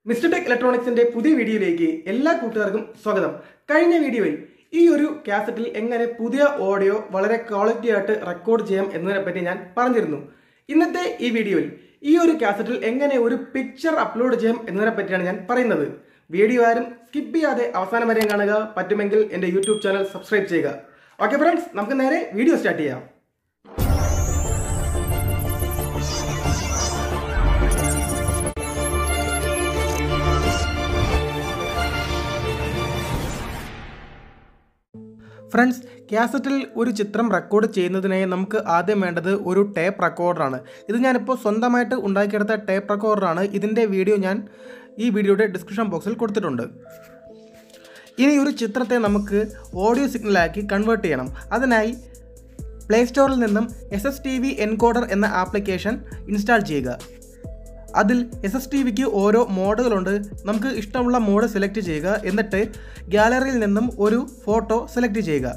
mister tech ഇലക്ട്രോണിക്സിന്റെ പുതിയ വീഡിയോയിലേക്ക് എല്ലാ കൂട്ടുകാർക്കും സ്വാഗതം കഴിഞ്ഞ വീഡിയോയിൽ ഈ ഒരു കാസറ്റിൽ എങ്ങനെ പുതിയ ഓഡിയോ വളരെ ക്വാളിറ്റി ആയിട്ട് റെക്കോർഡ് ചെയ്യാം എന്നതിനെ പറ്റി ഞാൻ പറഞ്ഞിരുന്നു ഇന്നത്തെ ഈ വീഡിയോയിൽ ഈ ഒരു കാസറ്റിൽ എങ്ങനെ ഒരു പിക്ചർ അപ്ലോഡ് ചെയ്യാം എന്നതിനെ പറ്റിയാണ് ഞാൻ പറയുന്നത് വീഡിയോ ആരും സ്കിപ്പ് ചെയ്യാതെ അവസാനം വരെ കാണുക പറ്റുമെങ്കിൽ എൻ്റെ യൂട്യൂബ് ചാനൽ സബ്സ്ക്രൈബ് ചെയ്യുക ഓക്കെ ഫ്രണ്ട്സ് നമുക്ക് നേരെ വീഡിയോ സ്റ്റാർട്ട് ചെയ്യാം ഫ്രണ്ട്സ് കാസറ്റിൽ ഒരു ചിത്രം റെക്കോർഡ് ചെയ്യുന്നതിനായി നമുക്ക് ആദ്യം വേണ്ടത് ഒരു ടേപ്പ് റെക്കോർഡറാണ് ഇത് ഞാനിപ്പോൾ സ്വന്തമായിട്ട് ഉണ്ടാക്കിയെടുത്ത ടേപ്പ് റെക്കോർഡറാണ് ഇതിൻ്റെ വീഡിയോ ഞാൻ ഈ വീഡിയോയുടെ ഡിസ്ക്രിപ്ഷൻ ബോക്സിൽ കൊടുത്തിട്ടുണ്ട് ഇനി ഒരു ചിത്രത്തെ നമുക്ക് ഓഡിയോ സിഗ്നലാക്കി കൺവേർട്ട് ചെയ്യണം അതിനായി പ്ലേ സ്റ്റോറിൽ നിന്നും S S T V encoder എന്ന ആപ്ലിക്കേഷൻ ഇൻസ്റ്റാൾ ചെയ്യുക അതിൽ എസ് എസ് ടി വിക്ക് ഓരോ മോഡുകളുണ്ട് നമുക്ക് ഇഷ്ടമുള്ള മോഡ് സെലക്ട് ചെയ്യുക എന്നിട്ട് ഗാലറിയിൽ നിന്നും ഒരു ഫോട്ടോ സെലക്ട് ചെയ്യുക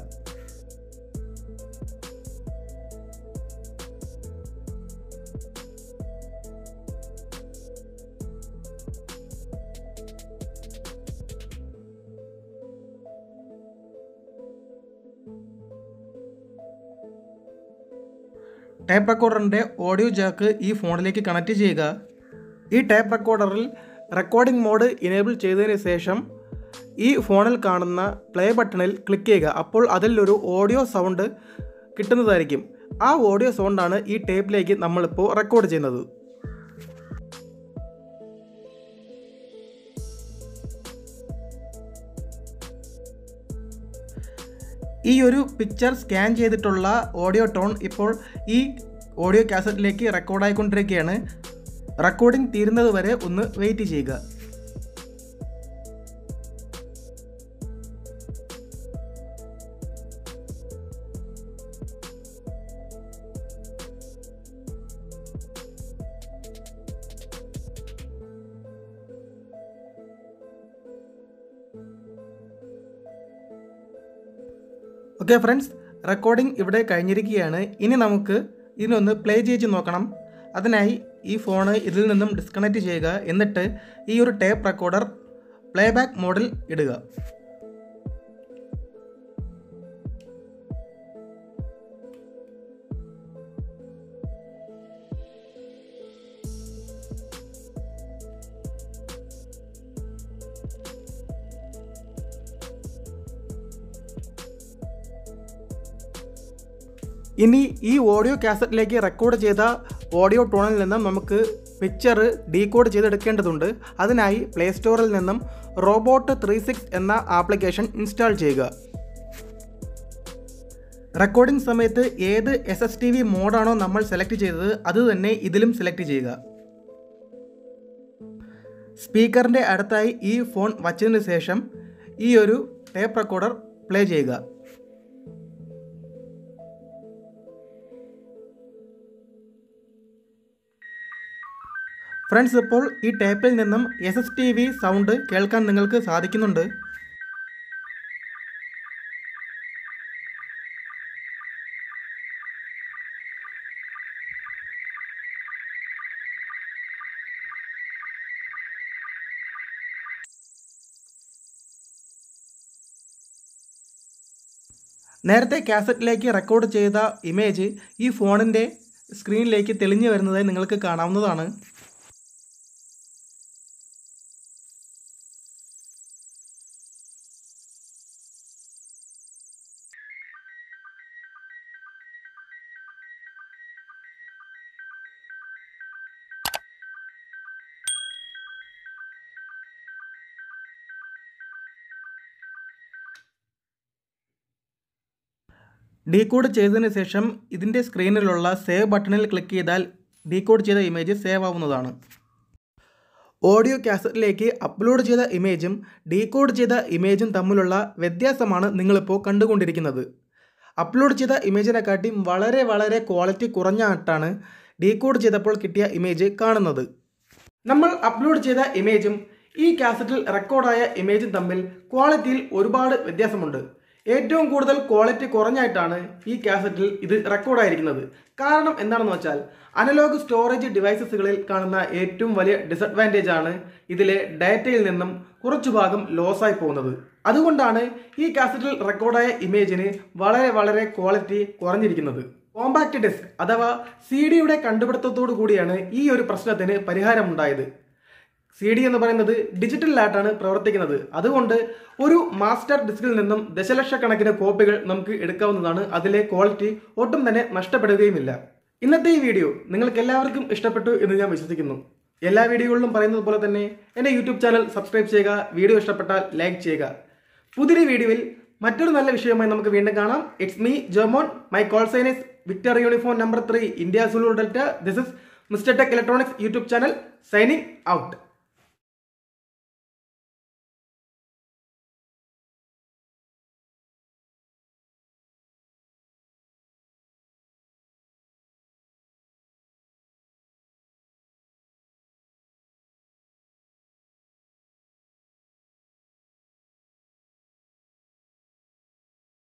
ടേപ്പ് റെക്കോർഡറിൻ്റെ ഓഡിയോ ജാക്ക് ഈ ഫോണിലേക്ക് കണക്ട് ചെയ്യുക ഈ ടേപ്പ് റെക്കോർഡറിൽ റെക്കോർഡിംഗ് മോഡ് ഇനേബിൾ ചെയ്തതിന് ശേഷം ഈ ഫോണിൽ കാണുന്ന പ്ലേ ബട്ടണിൽ ക്ലിക്ക് ചെയ്യുക അപ്പോൾ അതിലൊരു ഓഡിയോ സൗണ്ട് കിട്ടുന്നതായിരിക്കും ആ ഓഡിയോ സൗണ്ടാണ് ഈ ടേപ്പിലേക്ക് നമ്മളിപ്പോൾ റെക്കോർഡ് ചെയ്യുന്നത് ഈ ഒരു പിക്ചർ സ്കാൻ ചെയ്തിട്ടുള്ള ഓഡിയോ ടോൺ ഇപ്പോൾ ഈ ഓഡിയോ കാസറ്റിലേക്ക് റെക്കോർഡായിക്കൊണ്ടിരിക്കുകയാണ് റെക്കോർഡിംഗ് തീരുന്നത് വരെ ഒന്ന് വെയിറ്റ് ചെയ്യുക ഓക്കെ ഫ്രണ്ട്സ് റെക്കോർഡിംഗ് ഇവിടെ കഴിഞ്ഞിരിക്കുകയാണ് ഇനി നമുക്ക് ഇതിനൊന്ന് പ്ലേ ചെയ്ത് നോക്കണം അതിനായി ഈ ഫോണ് ഇതിൽ നിന്നും ഡിസ്കണക്ട് ചെയ്യുക എന്നിട്ട് ഈ ഒരു ടേപ്പ് റെക്കോർഡർ പ്ലേ ബാക്ക് മോഡിൽ ഇടുക ഇനി ഈ ഓഡിയോ കാസറ്റിലേക്ക് റെക്കോർഡ് ചെയ്ത ഓഡിയോ ടോണിൽ നിന്നും നമുക്ക് പിക്ചർ ഡീകോഡ് ചെയ്തെടുക്കേണ്ടതുണ്ട് അതിനായി പ്ലേ സ്റ്റോറിൽ നിന്നും റോബോട്ട് ത്രീ സിക്സ് എന്ന ആപ്ലിക്കേഷൻ ഇൻസ്റ്റാൾ ചെയ്യുക റെക്കോർഡിംഗ് സമയത്ത് ഏത് എസ് എസ് ടി വി മോഡാണോ നമ്മൾ സെലക്ട് ചെയ്തത് അത് തന്നെ ഇതിലും സെലക്ട് ചെയ്യുക സ്പീക്കറിൻ്റെ അടുത്തായി ഈ ഫോൺ വച്ചതിന് ശേഷം ഈ ഒരു ടേപ്പ് റെക്കോർഡർ പ്ലേ ചെയ്യുക ഫ്രണ്ട്സ് ഇപ്പോൾ ഈ ടേപ്പിൽ നിന്നും S S T V sound കേൾക്കാൻ നിങ്ങൾക്ക് സാധിക്കുന്നുണ്ട് നേരത്തെ കാസറ്റിലേക്ക് റെക്കോർഡ് ചെയ്ത ഇമേജ് ഈ ഫോണിൻ്റെ സ്ക്രീനിലേക്ക് തെളിഞ്ഞു വരുന്നതായി നിങ്ങൾക്ക് കാണാവുന്നതാണ് ഡീകോഡ് ചെയ്തതിന് ശേഷം ഇതിൻ്റെ സ്ക്രീനിലുള്ള സേവ് ബട്ടണിൽ ക്ലിക്ക് ചെയ്താൽ ഡീകോഡ് ചെയ്ത ഇമേജ് സേവ് ആവുന്നതാണ് ഓഡിയോ കാസറ്റിലേക്ക് അപ്ലോഡ് ചെയ്ത ഇമേജും ഡീകോഡ് ചെയ്ത ഇമേജും തമ്മിലുള്ള വ്യത്യാസമാണ് നിങ്ങളിപ്പോൾ കണ്ടുകൊണ്ടിരിക്കുന്നത് അപ്ലോഡ് ചെയ്ത ഇമേജിനെക്കാട്ടി വളരെ വളരെ ക്വാളിറ്റി കുറഞ്ഞായിട്ടാണ് ഡീകോഡ് ചെയ്തപ്പോൾ കിട്ടിയ ഇമേജ് കാണുന്നത് നമ്മൾ അപ്ലോഡ് ചെയ്ത ഇമേജും ഈ കാസറ്റിൽ റെക്കോർഡായ ഇമേജും തമ്മിൽ ക്വാളിറ്റിയിൽ ഒരുപാട് വ്യത്യാസമുണ്ട് ഏറ്റവും കൂടുതൽ ക്വാളിറ്റി കുറഞ്ഞായിട്ടാണ് ഈ കാസറ്റിൽ ഇത് റെക്കോർഡായിരിക്കുന്നത് കാരണം എന്താണെന്ന് വെച്ചാൽ അനലോഗ് സ്റ്റോറേജ് ഡിവൈസസുകളിൽ കാണുന്ന ഏറ്റവും വലിയ ഡിസഡ്വാൻറ്റേജ് ആണ് ഇതിലെ ഡാറ്റയിൽ നിന്നും കുറച്ചു ഭാഗം ലോസായി പോകുന്നത് അതുകൊണ്ടാണ് ഈ കാസറ്റിൽ റെക്കോർഡായ ഇമേജിന് വളരെ വളരെ ക്വാളിറ്റി കുറഞ്ഞിരിക്കുന്നത് കോമ്പാക്ട് ഡിസ്ക് അഥവാ സി ഡിയുടെ കണ്ടുപിടുത്തത്തോടു കൂടിയാണ് ഈ ഒരു പ്രശ്നത്തിന് പരിഹാരമുണ്ടായത് സി ഡി എന്ന് പറയുന്നത് ഡിജിറ്റലായിട്ടാണ് പ്രവർത്തിക്കുന്നത് അതുകൊണ്ട് ഒരു മാസ്റ്റർ ഡിസ്കിൽ നിന്നും ദശലക്ഷക്കണക്കിന് കോപ്പികൾ നമുക്ക് എടുക്കാവുന്നതാണ് അതിലെ ക്വാളിറ്റി ഒട്ടും തന്നെ നഷ്ടപ്പെടുകയുമില്ല ഇന്നത്തെ ഈ വീഡിയോ നിങ്ങൾക്ക് എല്ലാവർക്കും ഇഷ്ടപ്പെട്ടു എന്ന് ഞാൻ വിശ്വസിക്കുന്നു എല്ലാ വീഡിയോകളിലും പറയുന്നത് പോലെ തന്നെ എൻ്റെ യൂട്യൂബ് ചാനൽ സബ്സ്ക്രൈബ് ചെയ്യുക വീഡിയോ ഇഷ്ടപ്പെട്ടാൽ ലൈക്ക് ചെയ്യുക പുതിയൊരു വീഡിയോയിൽ മറ്റൊരു നല്ല വിഷയവുമായി നമുക്ക് വീണ്ടും കാണാം it's me Jomon my call sign is victor uniform number three India Zulu delta this is mister tech electronics YouTube channel signing out